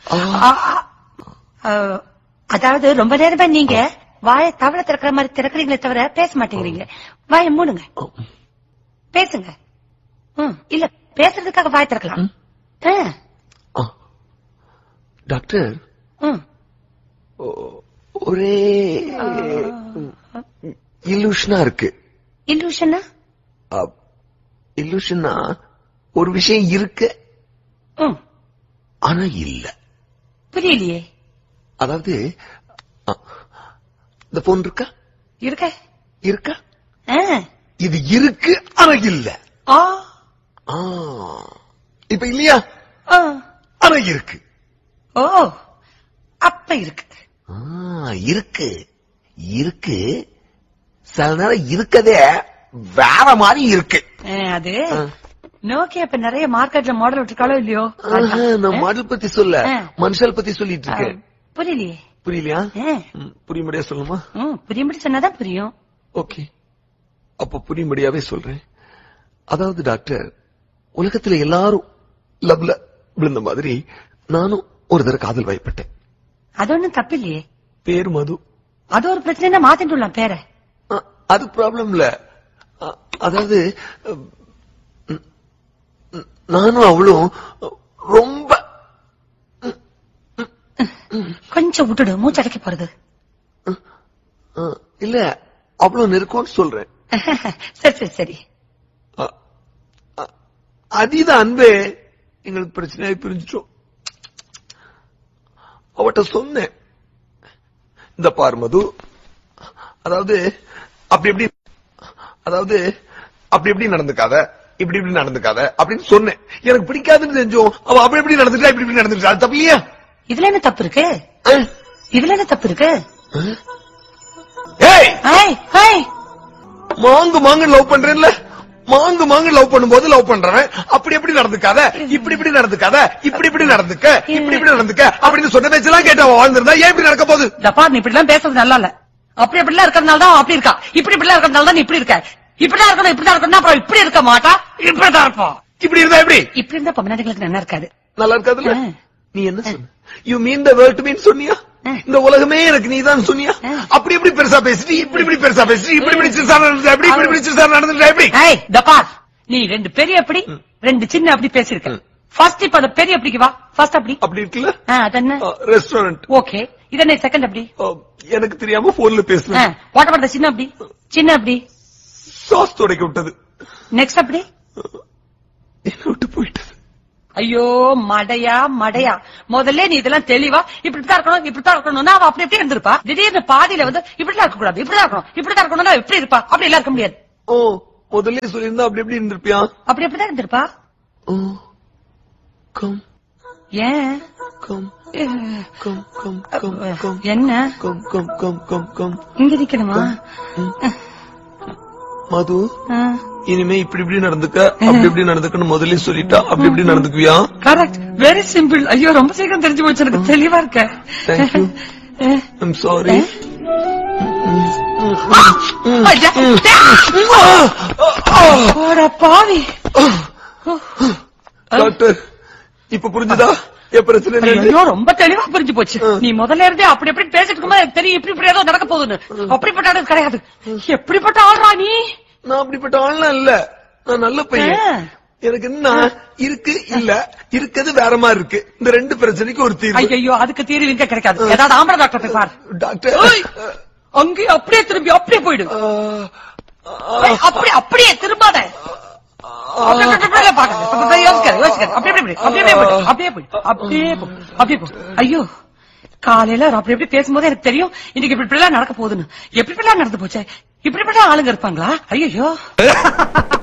ஆ, ஆ, அதாவது ரொம்ப நேரமா நீங்க வாயை தவளை திறக்கிற மாதிரி திறக்கிறீங்களே தவிர பேச மாட்டேங்கிறீங்க வாயை மூடுங்க பேசுங்க ம், இல்ல பேசுறதுக்காக வாய் திறக்கலாம் ஆ, ஆ. டாக்டர் ம். ஒ- ஒரே இல்லூஷனா இருக்கு இல்லூஷனா இல்லூஷனா ஒரு விஷயம் இருக்கு ம், ஆனா இல்ல புரியலையே அதாவது ஆ, இந்த போன் இருக்கா இருக்க இருக்கா ஆ, இது இருக்கு ஆனா இல்ல ஆ, ஆ. இப்ப இல்லையா ஆ. ஆனா இருக்கு ஓ அப்ப இருக்கு ஆ, இருக்கு இருக்கு சில நேரம் இருக்கதே வேற மாதிரி இருக்கு ஆ, அது ஆ. நோக்கியா இப்ப நிறைய மார்க்கெட்ல மாடல் விட்டுருக்காளோ இல்லையோ ஆஹா, நான் மாடல் பத்தி சொல்ல ஆ. மனுஷால் பத்தி சொல்லிட்டு ஆ, இருக்கேன் புரியலையே புரியலையா ஆ, ம், புரியும்படியா சொல்லுமா ம், புரியும்படி சொன்னாதான் புரியும் ஓகே அப்ப புரியும்படியாவே சொல்றேன் அதாவது டாக்டர் உலகத்துல எல்லாரும் லவ்ல விழுந்த மாதிரி நானும் ஒரு தடவை காதல் வயப்பட்டேன் அது ஒண்ணும் தப்பு இல்லையே பேர் மது அது ஒரு பிரச்சனை மாத்திட்டு விடலாம் பேரை ஆ, அது ப்ராப்ளம் இல்ல ஆ, அதாவது ம், ம், நானும் அவளும் ரொம்ப கொஞ்சம் விட்டுடு மூச்சு அடைக்க போறது ஆ, இல்ல அவ்வளவு நெருக்கம்னு சொல்றேன் சரி சரி சரி ஆ, ஆ, அதீத அன்பே எங்களுக்கு பிரச்சனையாய் பிரிஞ்சிட்டோம் அவட்ட சொன்னேன் இந்த பார் மது அதாவது அப்படி எப்படி அதாவது அப்படி எப்படி நடந்துக்காத இப்படி இப்படி நடந்துக்காத அப்படின்னு சொன்னேன் எனக்கு பிடிக்காதுன்னு செஞ்சோம் அவ அப்படி எப்படி நடந்துட்டா இப்படி இப்படி நடந்துட்டா அது தப்பு இல்லையா இதுல என்ன தப்பு இருக்கு ஆ? இதுல என்ன தப்பு இருக்கு ஏய் ஐய், ஐய். மாங்கு மாங்கு லவ் பண்றேன்ல மாங்கு மாங்கு லவ் பண்ணும்போது லவ் பண்றவன் அப்படி எப்படி நடந்துக்காத இப்படி இப்படி நடந்துக்காத இப்படி இப்படி நடந்துக்க இப்படி இப்படி நடந்துக்க அப்படின்னு சொன்ன பேச்செல்லாம் கேட்டு அவன் வாழ்ந்திருந்தா ஏன் இப்படி நடக்க போகுது தப்பா நீ இப்படி எல்லாம் பேசுறது நல்லா இல்ல அப்படி இப்படி எல்லாம் இருக்கிறதுனால தான் அவன் அப்படி இருக்கா இப்படி இப்படி எல்லாம் இருக்கிறதுனால தான் நீ இப்படி இருக்க இப்படிதான் இருக்கணும் இப்படிதான் இருக்கணும் அப்புறம் இப்படி இருக்க மாட்டா இப்படிதான் இருப்போம் இப்படி இருந்தா எப்படி இப்படி இருந்தா பொம்மநாட்டிகளுக்கு நல்லா இருக்காது நல்லா இருக்காதுல்ல ஆ. நீ என்ன சொன்ன யூ மீன் த வேர்ல்ட் மீன் சொன்னியா ஆ. இந்த உலகமே எனக்கு நீதான் சொன்னியா ஆ. அப்படி இப்படி பெருசா பேசிட்டு இப்படி இப்படி பெருசா பேசிட்டு இப்படி இப்படி சிறுசா நடந்துட்டா எப்படி இப்படி இப்படி சிறுசா நடந்துட்டா எப்படி ஏய் தப்பா நீ ரெண்டு பெரிய அப்படி ரெண்டு சின்ன அப்படி பேசிருக்க ஃபர்ஸ்ட் இப்ப அந்த பெரிய அப்படிக்கு வா ஃபர்ஸ்ட் அப்படி அப்படி இருக்குல்ல ஆ, அது என்ன ரெஸ்டாரண்ட் ஓகே இது என்ன செகண்ட் அப்படி எனக்கு தெரியாம போன்ல பேசுறேன் வாட் அபவுட் சின்ன அப்படி சின்ன அப்படி சாஸ் துடைக்க விட்டது நெக்ஸ்ட் அப்படி என்ன விட்டு போயிட்டது ஐயோ மடையா மடையா முதல்ல நீ இதெல்லாம் தெளிவா இப்படித்தான் இருக்கணும் இப்படித்தான் இருக்கணும்னா அவ அப்படி எப்படி இருந்திருப்பா திடீர்னு பாதியில வந்து இப்படிதான் இருக்க கூடாது இப்படிதான் இருக்கணும் இப்படிதான் இருக்கணும்னா அவ எப்படி இருப்பா அப்படி எல்லாம் இருக்க முடியாது ஓ முதல்ல சொல்லியிருந்தா அப்படி எப்படி இருந்திருப்பியா அப்படி எப்படிதான் இருந்திருப்பா ஓ கம் ஏன் கம் அஹ், கம் கம் கம் கம் என்ன come come come come come இங்க நிக்கணுமா மது கரெக்ட் இனிமே இப்படி இப்படி நடந்துக்க அப்படி இப்படி நடந்துக்கன்னு முதல்ல சொல்லிட்டா அப்படி இப்படி நடந்துக்குவியா வெரி சிம்பிள் ஐயோ ரொம்ப சீக்கிரம் தெரிஞ்சு போச்சு எனக்கு தெளிவா இருக்க Thank you. அஹ், ஐம் சாரி ஐயா, போடா பாவி டாக்டர் இப்ப புரிஞ்சுதா என் பிரச்சனை என்னன்னு? ஐயோ ரொம்ப தெளிவா புரிஞ்சு போச்சு நீ முதல்ல இருந்தே அப்படி எப்படி பேசிட்டு இருக்கும்போது எனக்கு தெரியும் இப்படி இப்படி ஏதோ நடக்க போகுதுன்னு அப்படிப்பட்ட ஆளு கிடையாது எப்படிப்பட்ட ஆள்றா நீ நான் அப்படிப்பட்ட ஆள்லாம் இல்ல நான் நல்ல பையன் ஆ. எனக்கு என்ன இருக்கு இல்ல இருக்கிறது வேற மாதிரி இருக்கு இந்த ரெண்டு பிரச்சனைக்கு ஒரு தீர்வு ஐயோ அதுக்கு தீர்வு இங்க கிடைக்காது ஏதாவது ஆம்பளை டாக்டர் போய் பாரு டாக்டர் ஏய், அங்கேயே அப்படியே திரும்பி அப்படியே போயிடு ஆ, ஏய், அப்படியே அப்படியே திரும்பாத அப்படியே, அப்படியே, அப்படியே பாக்காத. அப்படியே யோசிக்காத, யோசிக்காத. அப்படியே, அப்படியே, அப்படியே, அப்படியே போயிடு, அப்படியே போயிடு, அப்படியே போ, அப்படியே போ. ஐயோ காலையில அவர் அப்படி எப்படி பேசும்போது எனக்கு தெரியும் இன்னைக்கு இப்படி இப்படி எல்லாம் நடக்க போகுதுன்னு எப்படி இப்படி எல்லாம் நடந்து போச்சே இப்படி இப்படி எல்லாம் ஆளுங்க இருப்பாங்களா ஐயோ